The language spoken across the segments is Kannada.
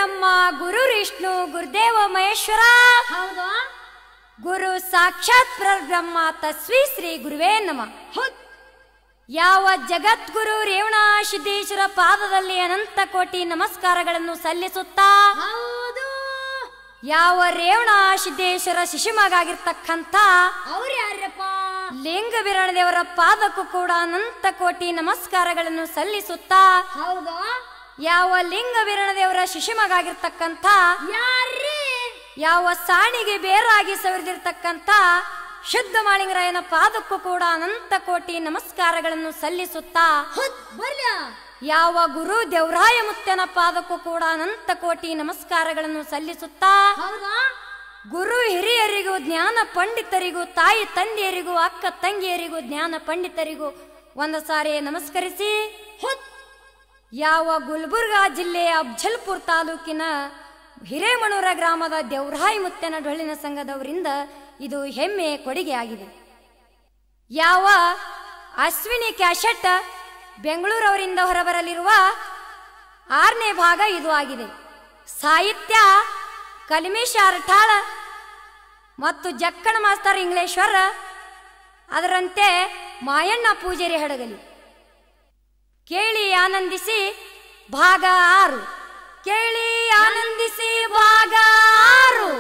ಬ್ರಹ್ಮ ಗುರು ವಿಷ್ಣು ಗುರುದೇವ ಮಹೇಶ್ವರ ಹೌದು ಗುರು ಸಾಕ್ಷಾತ್ ಬ್ರಹ್ಮ ತಸ್ವಿ ಶ್ರೀ ಗುರುವೇ ನಮ ಹೌದ್ ಯಾವ ಜಗದ್ಗುರು ರೇವಣ ಸಿದ್ದೇಶ್ವರ ಪಾದದಲ್ಲಿ ಅನಂತ ಕೋಟಿ ನಮಸ್ಕಾರಗಳನ್ನು ಸಲ್ಲಿಸುತ್ತಾ ಹೌದು ಯಾವ ರೇವಣ ಸಿದ್ದೇಶ್ವರ ಶಿಶುಮಗಾಗಿರ್ತಕ್ಕಂಥ ಅವ್ರು ಯಾರಪ್ಪ ಲಿಂಗ ದೇವರ ಪಾದಕ್ಕೂ ಕೂಡ ಅನಂತ ಕೋಟಿ ನಮಸ್ಕಾರಗಳನ್ನು ಸಲ್ಲಿಸುತ್ತಾ ಹೌದು ಯಾವ ಲಿಂಗ ದೇವರ ಶಿಶುಮಗಾಗಿರ್ತಕ್ಕಂಥ ಯಾರ್ರೀ ಯಾವ ಸಾಣಿಗೆ ಬೇರಾಗಿ ಸವರಿದಿರ್ತಕ್ಕಂಥ ಶುದ್ಧ ಮಾಳಿಂಗರಾಯನ ಪಾದಕ್ಕೂ ಕೂಡ ಅನಂತ ಕೋಟಿ ನಮಸ್ಕಾರಗಳನ್ನು ಸಲ್ಲಿಸುತ್ತಾ ಹೌದ್ ಬರ್ಲ ಯಾವ ಗುರು ದೇವರಾಯ ಮುತ್ತನ ಪಾದಕ್ಕೂ ಕೂಡ ಅನಂತ ಕೋಟಿ ನಮಸ್ಕಾರಗಳನ್ನು ಸಲ್ಲಿಸುತ್ತಾ ಹೌದು ಗುರು ಹಿರಿಯರಿಗೂ ಜ್ಞಾನ ಪಂಡಿತರಿಗೂ ತಾಯಿ ತಂದೆಯರಿಗೂ ಅಕ್ಕ ತಂಗಿಯರಿಗೂ ಜ್ಞಾನ ಪಂಡಿತರಿಗೂ ಒಂದು ಸಾರಿ ನಮಸ್ಕರಿಸಿ ಹೌದ್ ಯಾವ ಗುಲ್ಬರ್ಗಾ ಜಿಲ್ಲೆಯ ಅಫ್ಜಲ್ಪುರ್ ತಾಲೂಕಿನ ಹಿರೇಮಣೂರ ಗ್ರಾಮದ ದೇವರಾಯಿ ಮುತ್ತನ ಡೊಳ್ಳಿನ ಸಂಘದವರಿಂದ ಇದು ಹೆಮ್ಮೆ ಕೊಡುಗೆಯಾಗಿದೆ ಯಾವ ಅಶ್ವಿನಿ ಕ್ಯಾಶೆಟ್ ಬೆಂಗಳೂರವರಿಂದ ಹೊರಬರಲಿರುವ ಆರನೇ ಭಾಗ ಇದು ಆಗಿದೆ ಸಾಹಿತ್ಯ ಕಲ್ಮೇಶ್ ಅರಠಾಳ ಮತ್ತು ಜಕ್ಕಣ ಮಾಸ್ತರ್ ಇಂಗ್ಲೇಶ್ವರ ಅದರಂತೆ ಮಾಯಣ್ಣ ಪೂಜಾರಿ ಹಡಗಲಿ ಕೇಳಿ ಆನಂದಿಸಿ ಭಾಗ ಆರು ಕೇಳಿ ಆನಂದಿಸಿ ಭಾಗ ಆರು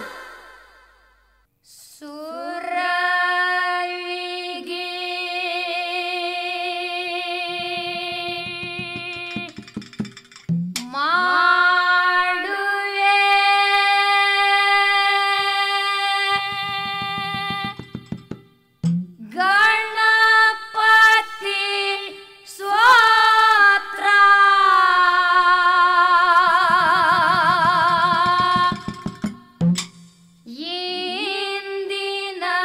ಸುರವಿಗೆ ಮಾಡುವೆ ಗಣಪತಿ ಸ್ವತ್ರ ಇಂದಿನ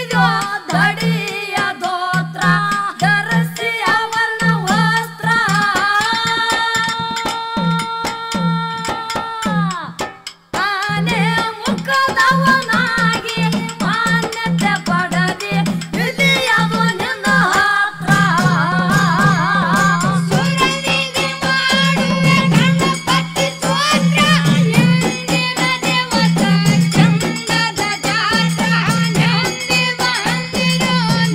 ಹೊಲಿದೋ ದಡಿಯ ದೋತ್ರ ಧರಿಸಿ ಅವರ್ಣ ವಸ್ತ್ರ ಆನೆ ಮುಖದವನಾಗಿ ಮಾನ್ಯತೆ ಪಡೆದಿ ಇಳಿಯದು ನಿನ್ನ ಹತ್ರ ಸುರನಿಗೆ ಮಾಡುವೆ ಗಣಪತಿ ಸ್ತೋತ್ರ ಎಂದಿನ ದೇವತ ಚಂದದ ಜಾತ ನಂದಿ ಬಂದಿರೋ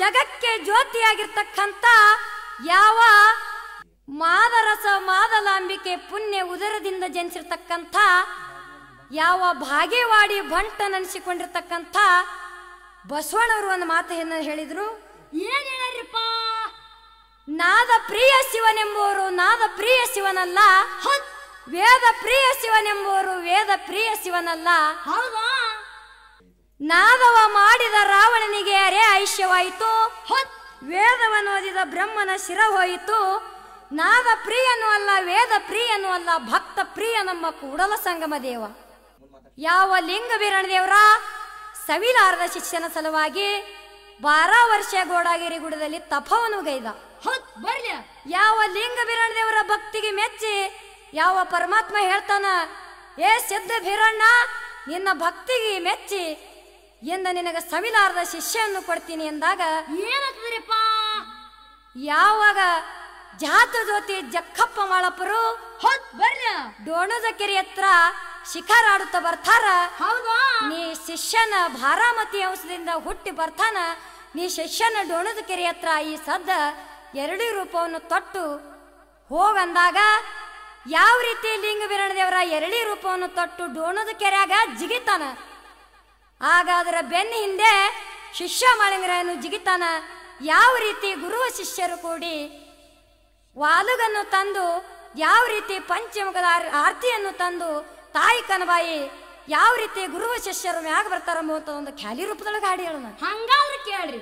ಜಗಕ್ಕೆ ಜ್ಯೋತಿಯಾಗಿರ್ತಕ್ಕಂಥ ಯಾವ ಮಾದರಸ ಮಾದಲಾಂಬಿಕೆ ಪುಣ್ಯ ಉದರದಿಂದ ಜನಿಸಿರ್ತಕ್ಕಂಥ ಯಾವ ಭಾಗ್ಯವಾಡಿ ಬಂಟ ನೆನೆಸಿಕೊಂಡಿರ್ತಕ್ಕಂಥ ಬಸವಣ್ಣವರು ಒಂದು ಮಾತನ್ನು ಹೇಳಿದ್ರು ಏನ್ ಹೇಳ್ರಿಪ್ಪ ನಾದ ಪ್ರಿಯ ಶಿವನೆಂಬುವರು ನಾದ ಪ್ರಿಯ ಶಿವನಲ್ಲ ಹೌದ್ ವೇದ ಪ್ರಿಯ ಶಿವನೆಂಬುವರು ವೇದ ಪ್ರಿಯ ಶಿವನಲ್ಲ ಹೌದಾ ನಾದವ ಮಾಡಿದ ರಾವಣನಿಗೆ ಅರೆ ಐಶ್ಯವಾಯಿತು ಹೌದ್ ವೇದವನ್ನು ಓದಿದ ಬ್ರಹ್ಮನ ಶಿರ ಹೋಯಿತು ನಾದ ಪ್ರಿಯನೂ ಅಲ್ಲ ವೇದ ಪ್ರಿಯನೂ ಅಲ್ಲ ಭಕ್ತ ಪ್ರಿಯ ನಮ್ಮ ಕೂಡಲ ಸಂಗಮ ದೇವ ಯಾವ ಲಿಂಗ ದೇವರ ಸವಿಲಾರದ ಶಿಷ್ಯನ ಸಲುವಾಗಿ ಬಾರ ವರ್ಷ ಗೋಡಾಗಿರಿ ಗುಡದಲ್ಲಿ ತಪವನ್ನು ಗೈದ ಹೌದ್ ಬರ್ಲಿ ಯಾವ ಲಿಂಗ ದೇವರ ಭಕ್ತಿಗೆ ಮೆಚ್ಚಿ ಯಾವ ಪರಮಾತ್ಮ ಹೇಳ್ತಾನ ಏ ಸಿದ್ಧ ಭೀರಣ್ಣ ನಿನ್ನ ಭಕ್ತಿಗೆ ಮೆಚ್ಚಿ ಎಂದ ನಿನಗೆ ಸವಿಲಾರದ ಶಿಷ್ಯನ್ನು ಕೊಡ್ತೀನಿ ಎಂದಾಗ ಏನಾಗ್ತದ್ರಿಪ್ಪ ಯಾವಾಗ ಜಾತ ಜ್ಯೋತಿ ಜಕ್ಕಪ್ಪ ಮಾಳಪ್ಪರು ಹೌದ್ ಬರ್ಲಿ ಡೋಣದ ಕೆರೆ ಹತ್ರ ಶಿಖರಾಡುತ್ತಾ ಬರ್ತಾರ ಹೌದಾ ನೀ ಶಿಷ್ಯನ ಭಾರಾಮತಿ ಅಂಶದಿಂದ ಹುಟ್ಟಿ ಬರ್ತಾನ ನೀ ಶಿಷ್ಯನ ಡೋಣದ ಕೆರೆ ಹತ್ರ ಈ ಸದ್ದ ಎರಡೂ ರೂಪವನ್ನು ತೊಟ್ಟು ಹೋಗಂದಾಗ ಯಾವ ರೀತಿ ಲಿಂಗ ದೇವರ ಎರಡీ ರೂಪವನ್ನು ತೊಟ್ಟು ಡೋಣದ ಕೆರೆಯಾಗ ಜಿಗಿತಾನ ಆಗ ಅದರ ಬೆನ್ನ ಹಿಂದೆ ಶಿಷ್ಯ ಮಾಳಿಂಗರನ್ನು ಜಿಗಿತಾನ ಯಾವ ರೀತಿ ಗುರುವ ಶಿಷ್ಯರು ಕೂಡಿ ವಾಲುಗನ್ನು ತಂದು ಯಾವ ರೀತಿ ಪಂಚಮುಖದ ಆರ್- ಆರತಿಯನ್ನು ತಂದು ತಾಯಿ ಕನಬಾಯಿ ಯಾವ ರೀತಿ ಗುರುವ ಶಿಷ್ಯರು ಮ್ಯಾಗ ಬರ್ತಾರ ಅಂತ ಒಂದು ಖ್ಯಾಲಿ ರೂಪದೊಳಗೆ ಹಾಡಿ ಹೇಳೋಣ ಹಂಗಾದ್ರೆ ಕೇಳ್ರಿ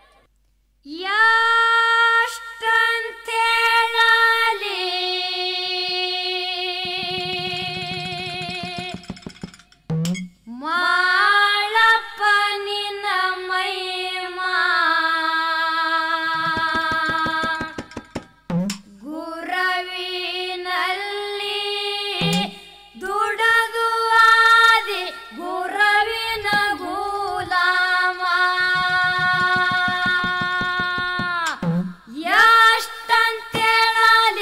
ಯಾಷ್ಟಂತೇಳಲಿ ಮಾಳಪ್ಪ ನಿನ್ನ ಮೈಮಾ ಗುರವಿನಲ್ಲಿ ದುಡದು ಆದಿ ಗುರವಿನ ಗುಲಾಮ ಯಾಷ್ಟಂತೇಳಲಿ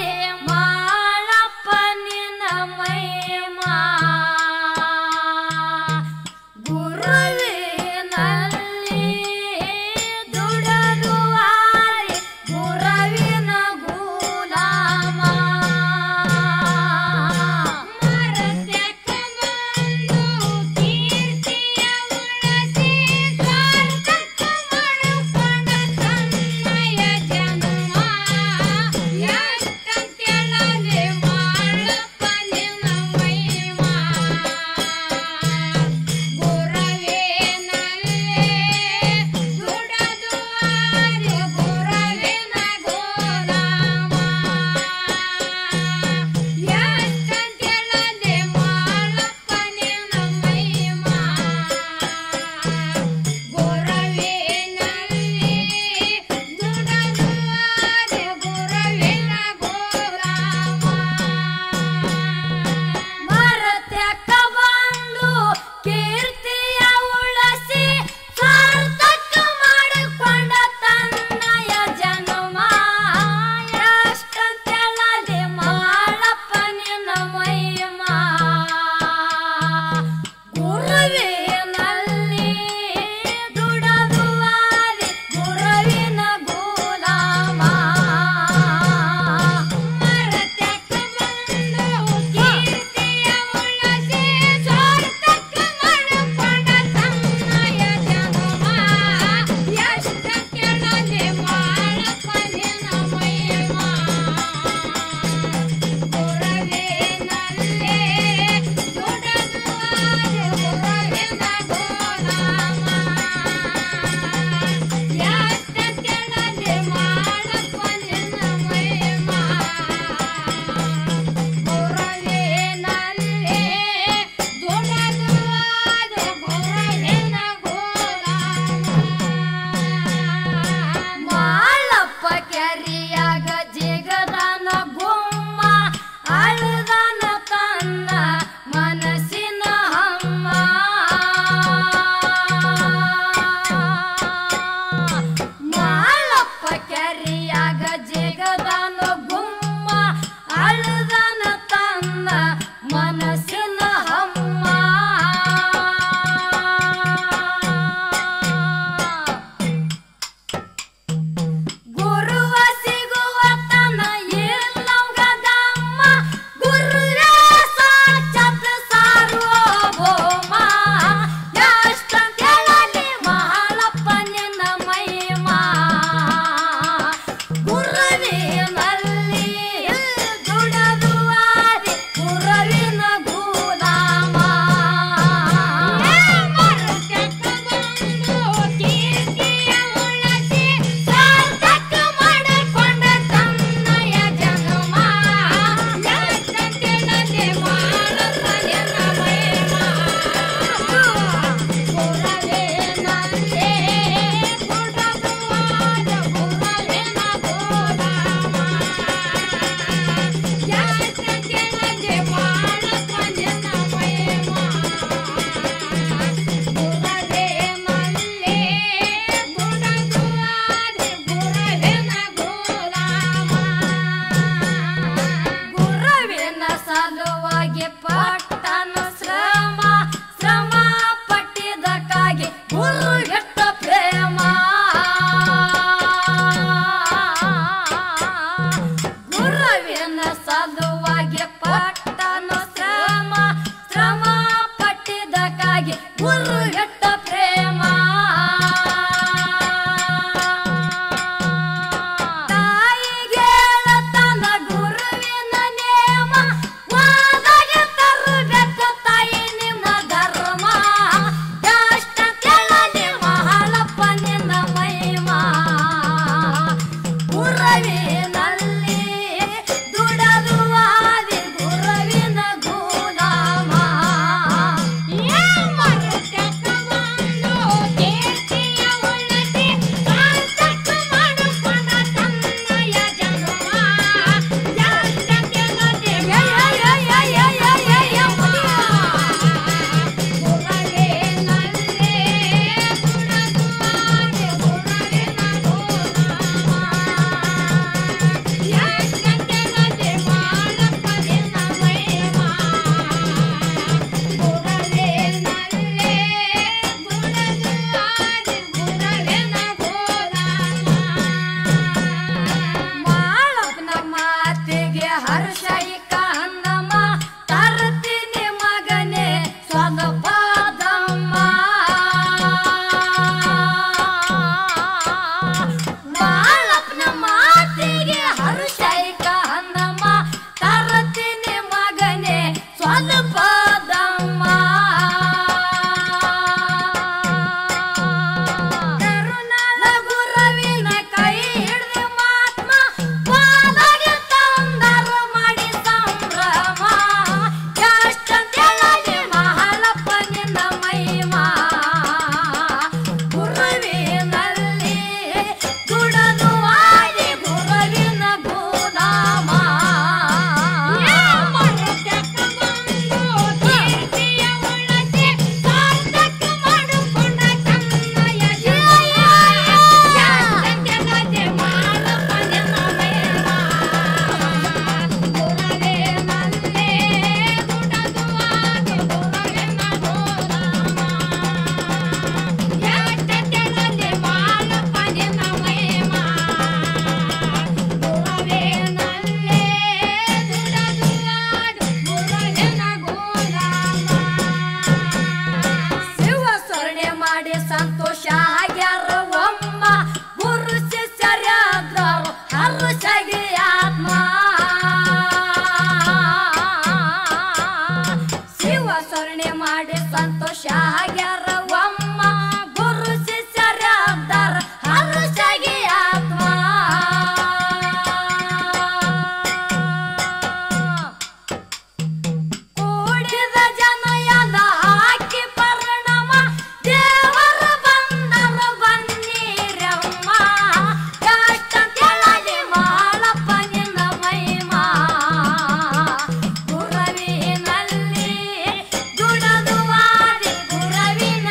ಗುರು ಎಟ್ಟ ಪ್ರೇಮ ತಾಯಿಗೆ ತನ್ನ ಗುರುವಿನ ನೇಮ ವಾದಾಗೆ ತರಬೇಕು ತಾಯಿ ನಿಮ್ಮ ಧರ್ಮ ಎಷ್ಟ ಕೆಳಗೆ ಮಹಾಳಪ್ಪ ನಿನ್ನ ಮಹಿಮಾ ಗುರವಿನಲ್ಲಿ ದುಡದು ಆದಿ ಗುರವಿನ ಗುಲಾಮ ಮಾಳಪ್ಪನ ಮಾತಿಗೆ ಹರ್ಷೈಕ ಅನ್ನಮ್ಮ ತರ್ತೀನಿ ಮಗನೇ ಸ್ವದಪಾದಮ್ಮ ಮಾಳಪ್ಪನ ಮಾತಿಗೆ ಹರ್ಷೈಕ ಅನ್ನಮ್ಮ ತರ್ತೀನಿ ಮಗನೇ ಸ್ವದಪಾದಮ್ಮ ಕರುಣಾಳ ಗುರವಿನ ಕೈ ಹಿಡಿದು ಮಾತ್ಮ ಪಾದಗೆ ತಂದರು ಮಾಡಿ ಸಂಭ್ರಮ ಎಷ್ಟಂತೆಳಗೆ ಮಹಾಲಪ್ಪ ನಿನ್ನ ಮಹಿಮಾ ಗುರುವಿನಲ್ಲಿ ದುಡದು ಆಡಿ ಗುರುವಿನ ಗುಲಾಮ ಶಿವ ಸ್ವರ್ಣೆ ಮಾಡಿ ಸಂತೋಷ ಆಗ್ಯಾರ ಒಮ್ಮ ಗುರು ಶಿಷ್ಯರಾದ್ರು ಹರ್ಷಗೆ ಆತ್ಮ ಶಿವ ಸ್ವರ್ಣೆ ಮಾಡಿ ಸಂತೋಷ ಆಗ್ಯಾರ ಒಮ್ಮ ಗುರು ಶಿಷ್ಯರಾದ್ರ ಹರ್ಷಗೆ ಆತ್ಮ ಕೂಡಿದ ಜನ ಎಲ್ಲ ಹಾಕಿ ಪರಿಣಾಮ ದೇವರ ಬಂದರ ಬನ್ನೀರಮ್ಮ ಕಷ್ಟ ಕೆಳಗೆ ಮಾಳಪ್ಪ ನಿನ್ನ ಮಹಿಮಾ ಗುರವಿನಲ್ಲಿ ದುಡದು ವಾದಿ ಗುರವಿನ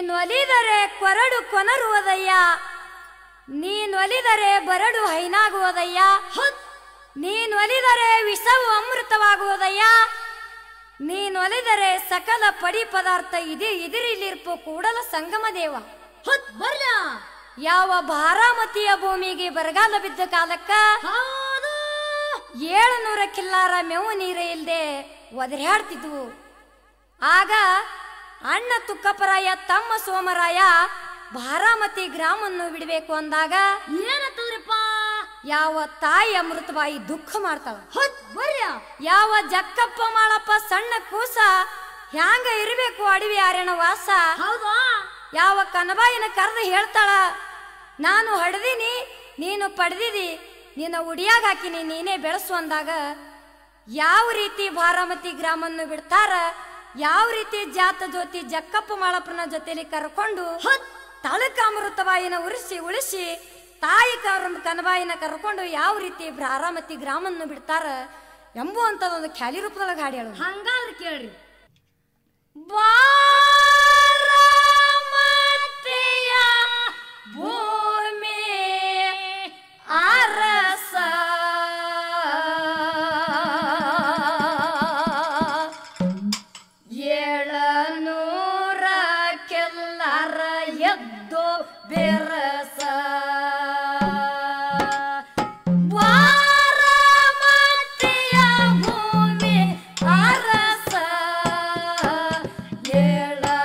ನೀನೊಲಿದರೆ ಕೊರಡು ಕೊನರುವುದಯ್ಯ ನೀನೊಲಿದರೆ ಬರಡು ಹೈನಾಗುವುದಯ್ಯ ನೀನೊಲಿದರೆ ವಿಷವು ಅಮೃತವಾಗುವುದಯ್ಯ ನೀನೊಲಿದರೆ ಸಕಲ ಪಡಿ ಪದಾರ್ಥ ಇದೆ ಇದಿರಿಲಿರ್ಪು ಕೂಡಲ ಸಂಗಮ ದೇವ ಹೊತ್ ಬರ್ಲ ಯಾವ ಬಾರಾಮತಿಯ ಭೂಮಿಗೆ ಬರಗಾಲ ಬಿದ್ದ ಕಾಲಕ್ಕ ಹೌದು ಏಳುನೂರ ಕಿಲ್ಲಾರ ಮೇವು ನೀರೇ ಇಲ್ಲದೆ ಒದರಾಡ್ತಿದ್ವು ಆಗ ಅಣ್ಣ ತುಕ್ಕಪರಾಯ ತಮ್ಮ ಸೋಮರಾಯ ಬಾರಾಮತಿ ಗ್ರಾಮವನ್ನು ಬಿಡಬೇಕು ಅಂದಾಗ ಏನತ್ತದ್ರಿಪ್ಪ ಯಾವ ತಾಯಿ ಅಮೃತಬಾಯಿ ದುಃಖ ಮಾಡ್ತಾಳ ಹೊತ್ ಬರ್ಲ ಯಾವ ಜಕ್ಕಪ್ಪ ಮಾಳಪ್ಪ ಸಣ್ಣ ಕೂಸ ಹ್ಯಾಂಗ ಇರಬೇಕು ಅಡವಿ ಆರ್ಯನ ವಾಸ ಹೌದು ಯಾವ ಕನಬಾಯಿನ ಕರೆದು ಹೇಳ್ತಾಳ ನಾನು ಹಡ್ದೀನಿ ನೀನು ಪಡೆದಿದಿ ನಿನ್ನ ಉಡಿಯಾಗ ಹಾಕಿನಿ ನೀನೇ ಬೆಳೆಸು ಅಂದಾಗ ಯಾವ ರೀತಿ ಬಾರಾಮತಿ ಗ್ರಾಮನ್ನು ಬಿಡ್ತಾರ ಯಾವ ರೀತಿ ಜಾತ ಜ್ಯೋತಿ ಜಕ್ಕಪ್ಪ ಮಾಳಪ್ಪನ ಜೊತೆಲಿ ಕರ್ಕೊಂಡು ತಳಕ ಅಮೃತಬಾಯಿನ ಉರಿಸಿ ಉಳಿಸಿ ತಾಯಿ ಕರ ಕನಬಾಯಿನ ಕರ್ಕೊಂಡು ಯಾವ ರೀತಿ ಬಾರಾಮತಿ ಗ್ರಾಮನ್ನು ಬಿಡ್ತಾರ ಎಂಬುವಂಥದ್ದೊಂದು ಖ್ಯಾಲಿ ರೂಪದೊಳಗೆ ಹಾಡಿ ಹೇಳು ಹಂಗಾದ್ರೆ ಕೇಳ್ರಿ ಬಾರಾಮತಿಯ ಭೂಮಿ ಅರಸ ಏಳನೂರ ಕೆಲ್ಲರ ಎದ್ದು ಬೆರಸ ಬಾರಾಮತಿಯ ಭೂಮಿ ಅರಸ ಏಳನೂರ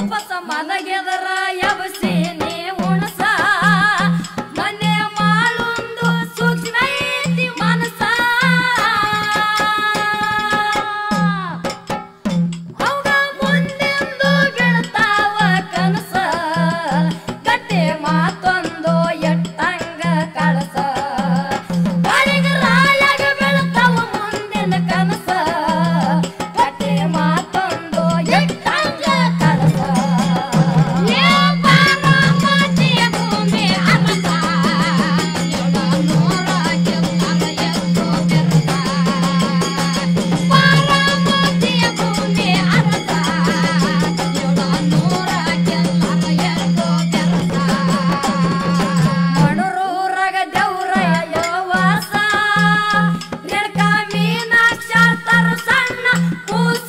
ವಾಪಸ್ ಮಲಗೆದರ ಎಬಸಿ ನೀ ಉಣಸ ಮನೆ ಮಾಳೊಂದು ಸೂಕ್ಷ್ಮ ಐತಿ ಮನಸ ಅವಾಗ ಮುಂದೆಂದು ಗೆಳತಾವ ಕನಸ ಗಟ್ಟಿ ಮಾತೊಂದು ಎಟ್ಟಂಗ ಕಳಸ ಬಾಳಿಗ ರಾಯಾಗ ಬೆಳತಾವ ಮುಂದಿನ ಕನಸ ಗಟ್ಟಿ ಮಾತೊಂದು ಎಟ್ಟಂಗ ಕಳಸ ಏ ಬಾರಾಮತಿಯ ಭೂಮಿ ಅಮತ ಯೋಳ ನೂರ ಕೆಲ್ಲಾರ ಎತ್ತು ಬೆರಸ ಬಾರಾಮತಿಯ ಭೂಮಿ ಅಮತ ಯೋಳ ನೂರ ಕೆಲ್ಲಾರ ಎತ್ತು ಬೆರಸ ಮಣರೂರಗ ದೇವ್ರ ಯವಾಸ ರೇಣುಕ ಮೀನಾಕ್ಷ ತರ ಸಣ್ಣ ಕೂಸ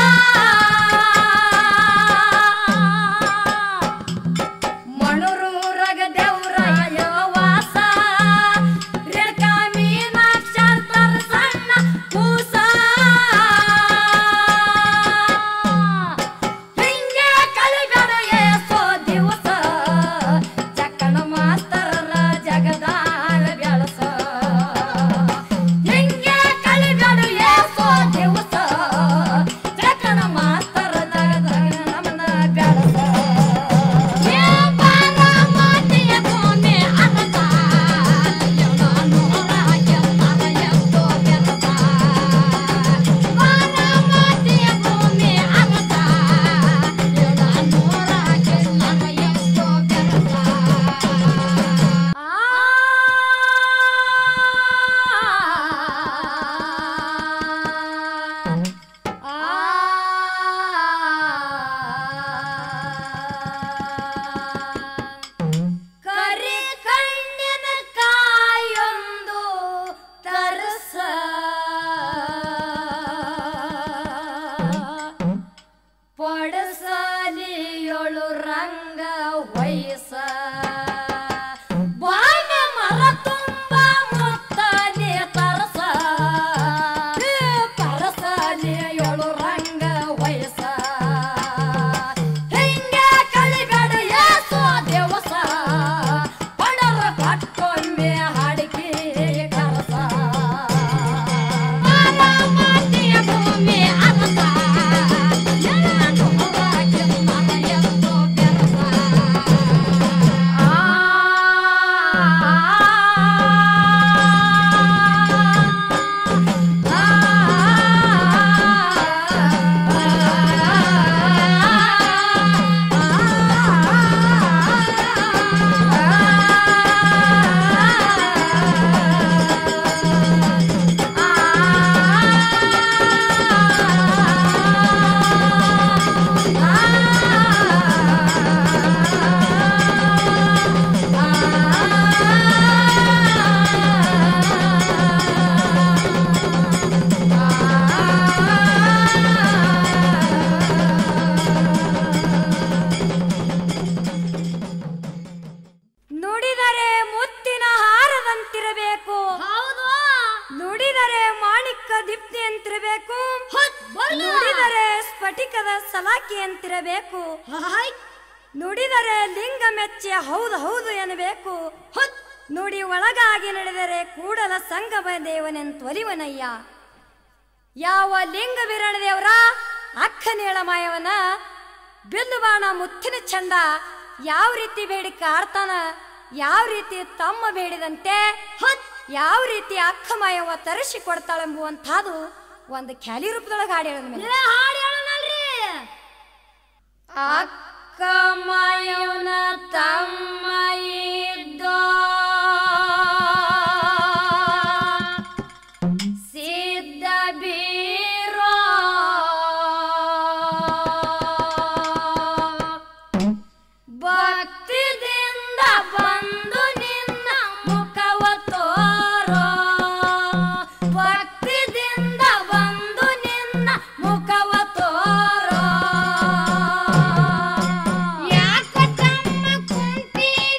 ಮಣರೂರಗ ದೇವ್ರ ಯವಾಸ ರೇಣುಕ ಮೀನಾಕ್ಷ ತರ ಸಣ್ಣ ಕೂಸ ಹಿಂಗೆ ಕಲಿಬೇಡ ಏಸೋ ದಿವಸ ಚಕ್ಕಣ ಮಾಸ್ತರರ ಜಗದಾಳ ಬೆಳಸ ಹಿಂಗೆ ಕಲಿಬೇಡ ಏಸೋ ದಿವಸ ಚಕ್ಕಣ ಮಾಸ್ತರ ಜಗದಾಗ ನಮನ ಬೆಳಸ ಏ ಬಾರಾಮತಿಯ ಭೂಮಿ ಅನಸ ಯೋಳ ನೂರ ಕೆಲ್ಲಾರ ಎತ್ತು ಬೆರಸ ಬಾರಾಮತಿಯ ಭೂಮಿ ಅನಸ ಯೋಳ ನೂರ ಕೆಲ್ಲಾರ ಎತ್ತು ಬೆರಸ ಕರಿ ಕಣ್ಣಿನ ಕಾಯೊಂದು ತರಸ ಪಡಸಲಿಯೊಳು ರಂಗ ವಯಸ್ಸ ಬಾಣ ಮರ ತುಂಬ ಮುತ್ತಲಿ ತರಸ ಪರಸಲಿಯೊಳು ರಂಗ ವಯಸ್ಸ ಹಿಂಗೆ ಕಳಿಬೇಡ ಏಸೋ ದಿವಸ ಪಡರ ಕಟ್ಟೊಮ್ಮೆ ಹಾಡಿಕೆ ಕರಸ ಬಾರಾಮತಿಯ ಭೂಮಿ ಅರಸ ಎಲ್ಲನೂ ರಾಜ್ಯದ ಎತ್ತು ಬೆರಸ ನುಡಿದರೆ ಮುತ್ತಿನ ಹಾರದಂತಿರಬೇಕು ಹೌದು ನುಡಿದರೆ ಮಾಣಿಕ್ಯ ದೀಪ್ತಿ ಅಂತಿರಬೇಕು ಹೊತ್ ಬರ್ಲ. ನುಡಿದರೆ ಸ್ಫಟಿಕದ ಸಲಾಕಿ ಅಂತಿರಬೇಕು ಹಾಯ್ ನುಡಿದರೆ ಲಿಂಗ ಮೆಚ್ಚಿ ಹೌದು ಹೌದು ಎನ್ನಬೇಕು ಹೊತ್ ನುಡಿ ಒಳಗಾಗಿ ನಡೆದರೆ ಕೂಡಲ ಸಂಗಮ ದೇವನೆಂತೊಲಿವನಯ್ಯ ಯಾವ ಲಿಂಗ ವೀರಣ ದೇವರ ಅಕ್ಕನೇಳ ಮಾಯವನ ಬಿಲ್ಲು ಬಾಣ ಮುತ್ತಿನ ಚಂದ ಯಾವ ರೀತಿ ಬೇಡಿಕೆ ಆಡ್ತಾನ ಯಾವ ರೀತಿ ತಮ್ಮ ಬೇಡಿದಂತೆ ಹೊತ್ ಯಾವ ರೀತಿ ಅಕ್ಕ ಮಾಯವ ತರಿಸಿ ಕೊಡ್ತಾಳೆಂಬುವಂಥದ್ದು ಒಂದು ಖ್ಯಾಲಿ ರೂಪದೊಳಗೆ ಹಾಡಿ ಹೇಳಿದ ಮೇಲೆ ಏ ಹಾಡ್ ಹೇಳನಲ್ರಿ ಅಕ್ಕ ಮಾಯವನ ತಮ್ಮ ಇದ್ದ ಸಿದ್ಧ ಬೀರೋ ಭಕ್ತಿದಿಂದ ಬಂದು ನಿನ್ನ ಮುಖವ ತೋರೋ ಭಕ್ತಿದಿಂದ ಬಂದು ನಿನ್ನ ಮುಖವ ತೋರೋ ಯಾಕ ತಮ್ಮ ಕುಂತಿ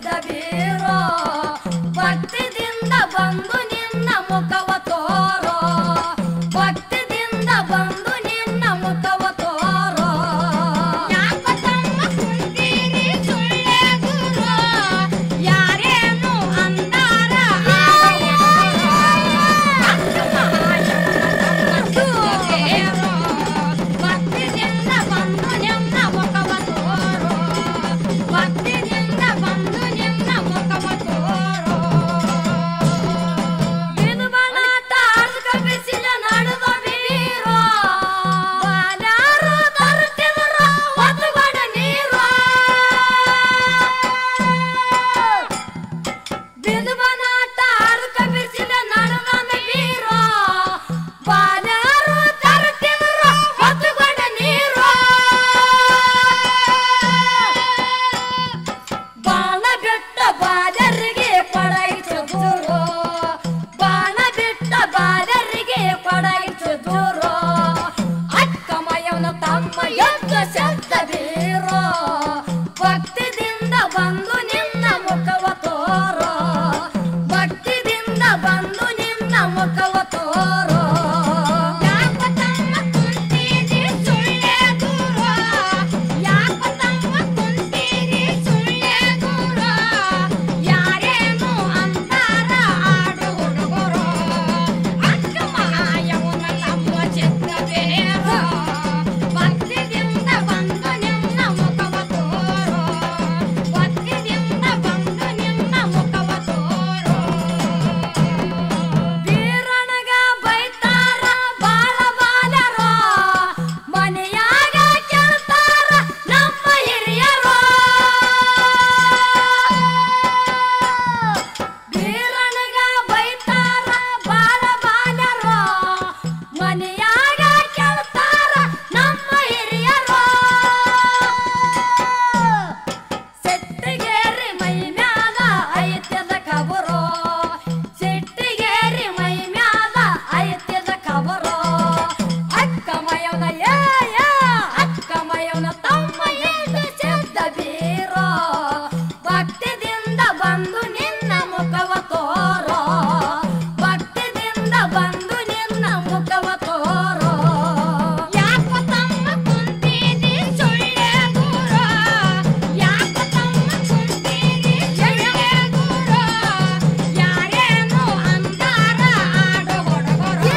ಶಬ್ದ ಬೀರೋ ಭಕ್ತಿದಿಂದ ಬಂದು ನಿನ್ನ ಮುಖವ ತೋರೋ ಭಕ್ತಿದಿಂದ ಬಂದು ನಿನ್ನ ಮುಖವ ತೋರೋ ಯಾಕ ತಮ್ಮ ಕುಂತೀರಿ ಸುಳ್ಳೆ ಗುರು ಯಾರೇನು ಅಂದಾರ ಭಕ್ತಿದಿಂದ ಬಂದು ನಿನ್ನ ಮುಖವ ತೋರೋ ಭಕ್ತಿದಿಂದ ಬಂದು ನಿನ್ನ ಮುಖವ ತೋರೋ ಇದು ಬಣಾಟ ಅರ್ಧ ಬಿಸಿಲ ನಡೆದ ಬೀರೋ ಬಾಲ್ಯಾರು ತರುತ್ತಿದ್ರು ಹೊತ್ತುಕೊಂಡ ನೀರು ಬಿದು ಬನಾಟ ಅರ್ಧ ಬಿಸಿಲ ನಡೆದ ಬೀರೋ ಬಾಲ್ಯಾರು ತರುತ್ತಿದ್ರು ಹೊತ್ತುಕೊಂಡ ನೀರು ಬಾಣ ಬಿಟ್ಟ ಬಾಲರಿಗೆ ಪಡಗಿಸಿದ್ರು ಬಾಣ ಬಿಟ್ಟ ಬಾಲರಿಗೆ ಪಡಗಿಸಿದ್ರು ಅಕ್ಕಮಯವನ ತಮ್ಮ ಎದ್ದ ಶಬ್ದ ಬೀರೋ ಭಕ್ತಿದಿಂದ ಬಂದು ನಿನ್ನ ಮುಖವ ತೋರೋ ಭಕ್ತಿದಿಂದ ಬಂದು ನಿನ್ನ ಮುಖವ ತೋರೋ ಯಾಕ ತಮ್ಮ ಕುಂತೀರಿ ಸುಳ್ಳೆ ಗುರು ಯಾಕ ತಮ್ಮ ಕುಂತೀರಿ ಸುಳ್ಳೆ ಗುರು ಯಾರೇನು ಅಂತಾರ ಆಡು ಹುಡುಗರು ಅಕ್ಕ ಮಾಯವನ ತಮ್ಮ ಚಿತ್ತ ಬೇರು ಭಕ್ತಿದಿಂದ ಬಂದು ನಿನ್ನ ಮುಖವ ತೋರು ಭಕ್ತಿದಿಂದ ಬಂದು ನಿನ್ನ ಮುಖವ ತೋರು ಬೀರಣಗ ಬೈತಾರ ಬಾಳ ಬಾಲರೋ ಮನೆಯಾಗ ಕೇಳ್ತಾರ ನಮ್ಮ ಹಿರಿಯರೋ ಬೀರಣಗ ಬೈತಾರ ಬಾಳ ಬಾಲರೋ ಮನೆಯಾಗ ಕೇಳ್ತಾರ ನಮ್ಮ ಹಿರಿಯರೋ ಸೆಟ್ಟಿಗೇರಿ ಮೈ ಮ್ಯಾಲ ಐತ್ಯದ ಖಬರೋ ಸೆಟ್ಟಿಗೇರಿ ಮೈ ಮ್ಯಾಲ ಐತ್ಯದ ಖಬರೋ ಅಕ್ಕ ಮಯವನ ಏ ಏ ಅಕ್ಕ ಮಯವನ ತಮ್ಮ ಏಟ ಶಬ್ದ ಬೀರೋ ಭಕ್ತಿದಿಂದ ಬಂದು ನಿನ್ನ ಮುಖವ ತೋರೋ ಭಕ್ತಿದಿಂದ ಬಂದು ನಿನ್ನ ಮುಖವ ತೋರೋ ಯಾಕ ತಮ್ಮ ಕುಂತೀರಿ ಸುಳ್ಳೆ ಗುರು ಯಾಕ ತಮ್ಮ ಕುಂತೀರಿ ಸುಳ್ಳೆ ಗುರು ಯಾರೇನು ಅಂದಾರ ಆಡು ಹುಡುಗರು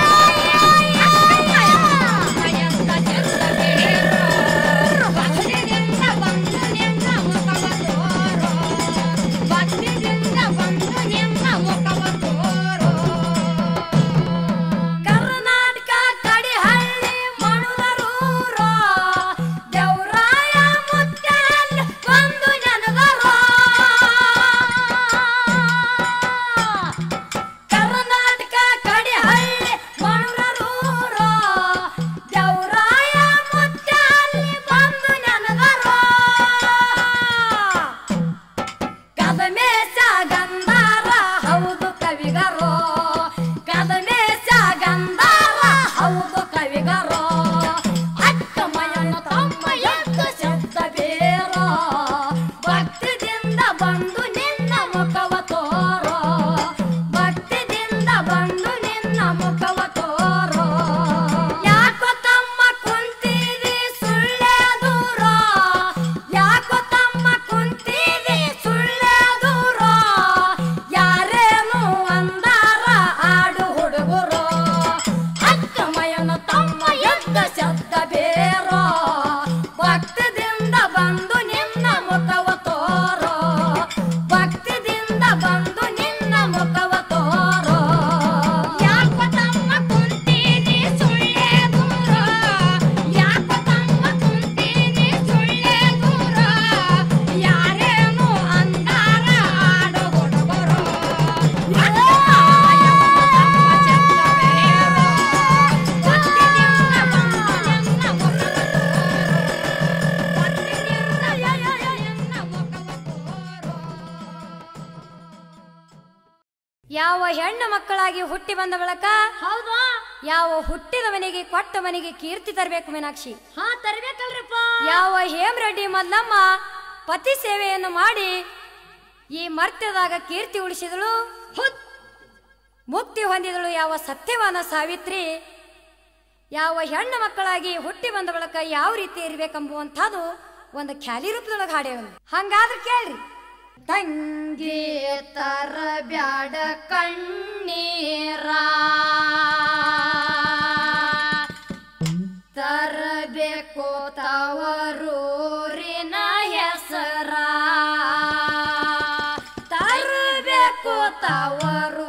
ಭಯಂತ ಚೆಲ್ಲ ಬೇರು ಭಕ್ತಿದಿಂದ ಬಂದು ನಿನ್ನ ಮುಖವ ತೋರು ಭಕ್ತಿದಿಂದ ಬಂದು ನಿನ್ನ ಮುಖವ ತೋರು ಕರ್ನಾಟಕ ಕಡಿಹಳ್ಳಿ ಮಣುದರೂರೋ ದೇವರಾಯ ಮುತ್ಯಾಲ್ ಬಂದು ಜನಗರೋ ಕರ್ನಾಟಕ ಕಡಿಹಳ್ಳಿ ಮಣುದರೂರೋ ದೇವರಾಯ ಮುತ್ಯಾಲ್ ಬಂದು ಜನಗರೋ ಕದಮೇಶ ಗಂಧಾರ ಹೌದು ಕವಿಗರೋ ಕದಮೇಶ ಗಂಧಾರ ಹೌದು ಕವಿಗರೋ ಅಕ್ಕಮಯನ ತಮ್ಮ ಎದ್ದು ಶಬ್ದ ಬೇರೋ ಭಕ್ತಿದಿಂದ ಬಂದು ನಿನ್ನ ಮುಖವ ತೋರೋ ಭಕ್ತಿದಿಂದ ಬಂದು ನಿನ್ನ ಮುಖವ ತೋರೋ ಯಾಕೋ ತಮ್ಮ ಕುಂತೀರಿ ಸುಳ್ಳೆ ದೂರ ಯಾಕೋ ತಮ್ಮ ಕುಂತೀರಿ ಸುಳ್ಳೆ ದೂರ ಯಾರೇನು ಅಂದಾರ ಆಡು ಹುಡುಗರು ಅಕ್ಕಮಯನ ತಮ್ಮ ಎದ್ದ ಶಬ್ದ ಬೇರೋ ಭಕ್ತಿದಿಂದ ಬಂದು ನಿನ್ನ ಮುಖವ ತೋರೋ ಭಕ್ತಿದಿಂದ ಬಂದು ನಿನ್ನ ಮುಖವ ತೋರೋ ಯಾಕ ತಮ್ಮ ಕುಂತೀರಿ ಸುಳ್ಳೆ ಗುರು ಯಾಕ ತಮ್ಮ ಕುಂತೀರಿ ಸುಳ್ಳೆ ಗುರು ಯಾರೇನು ಅಂದಾರ ಆಡು ಹುಡುಗರು ಅಕ್ಕ ಮಾಯವನ ತಮ್ಮ ಚೆಲ್ಲ ಬೇರು ಭಕ್ತಿದಿಂದ ಬಂದು ನಿನ್ನ ಮುಖವ ಯಾವ ಹೆಣ್ಣು ಮಕ್ಕಳಾಗಿ ಹುಟ್ಟಿ ಬಂದ ಬಳಕ ಹೌದಾ ಯಾವ ಹುಟ್ಟಿದ ಮನೆಗೆ ಕೊಟ್ಟ ಮನೆಗೆ ಕೀರ್ತಿ ತರಬೇಕು ಮೀನಾಕ್ಷಿ ಹಾ ತರ್ಬೇಕಲ್ರಿಪ್ಪ ಯಾವ ಹೇಮರೆಡ್ಡಿ ಮಲ್ಲಮ್ಮ ಪತಿ ಸೇವೆಯನ್ನು ಮಾಡಿ ಈ ಮರ್ತ್ಯದಾಗ ಕೀರ್ತಿ ಉಳಿಸಿದಳು ಮುಕ್ತಿ ಹೊಂದಿದಳು ಯಾವ ಸತ್ಯವಾನ ಸಾವಿತ್ರಿ ಯಾವ ಹೆಣ್ಣು ಮಕ್ಕಳಾಗಿ ಹುಟ್ಟಿ ಬಂದ ಬಳಿಕ ಯಾವ ರೀತಿ ಇರ್ಬೇಕೆಂಬುವಂಥದ್ದು ಒಂದು ಖ್ಯಾಲಿ ರೂಪದೊಳಗೆ ಹಾಡೇವನು ಹಂಗಾದ್ರೆ ಕೇಳ್ರಿ ತಂಗಿ ತರ ಬ್ಯಾಡ ಕಣ್ಣೀರ ತರಬೇಕು ತವರೂರಿನ ಹೆಸರ ತರಬೇಕು ತವರು